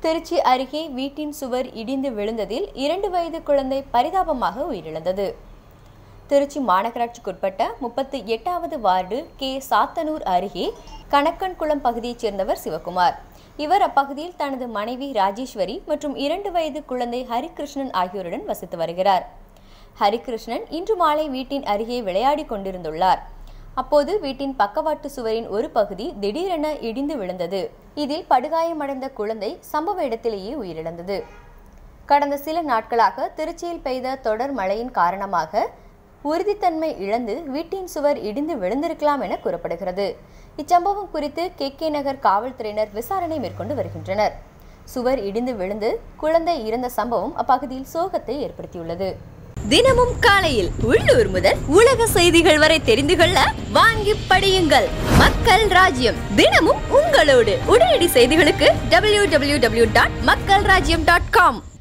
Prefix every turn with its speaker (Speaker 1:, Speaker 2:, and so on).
Speaker 1: திருச்சி அருகே வீட்டின் சுவர் இடிந்து விழுந்ததில் இரண்டு வயது குழந்தை பரிதாபமாக உயிரிழந்தது திருச்சி மாநகராட்சிக்குட்பட்ட முப்பத்தி எட்டாவது வார்டு கே சாத்தனூர் அருகே கணக்கன்குளம் பகுதியைச் சேர்ந்தவர் சிவகுமார் இவர் அப்பகுதியில் தனது மனைவி ராஜேஸ்வரி மற்றும் இரண்டு வயது குழந்தை ஹரிகிருஷ்ணன் ஆகியோருடன் வசித்து வருகிறார் ஹரிகிருஷ்ணன் இன்று மாலை வீட்டின் அருகே விளையாடிக் கொண்டிருந்துள்ளார் அப்போது வீட்டின் பக்கவாட்டு சுவரின் ஒரு பகுதி திடீரென இடிந்து விழுந்தது இதில் படுகாயமடைந்த குழந்தை சம்பவ இடத்திலேயே உயிரிழந்தது கடந்த சில நாட்களாக திருச்சியில் பெய்த தொடர் மழையின் காரணமாக உறுதித்தன்மை இழந்து வீட்டின் சுவர் இடிந்து விழுந்திருக்கலாம் என கூறப்படுகிறது இச்சம்பவம் குறித்து கே கே நகர் காவல்துறையினர் விசாரணை மேற்கொண்டு வருகின்றனர் சுவர் இடிந்து விழுந்து குழந்தை இறந்த சம்பவம் அப்பகுதியில் சோகத்தை ஏற்படுத்தியுள்ளது தினமும் காலையில் உள்ளூர் முதல் உலக செய்திகள் வரை தெரிந்து கொள்ள வாங்கி படியுங்கள் மக்கள் ராஜ்யம் தினமும் உங்களோடு உடனடி செய்திகளுக்கு டபிள்யூ டபிள்யூ டபிள்யூ டாட் மக்கள் ராஜ்யம் டாட் காம்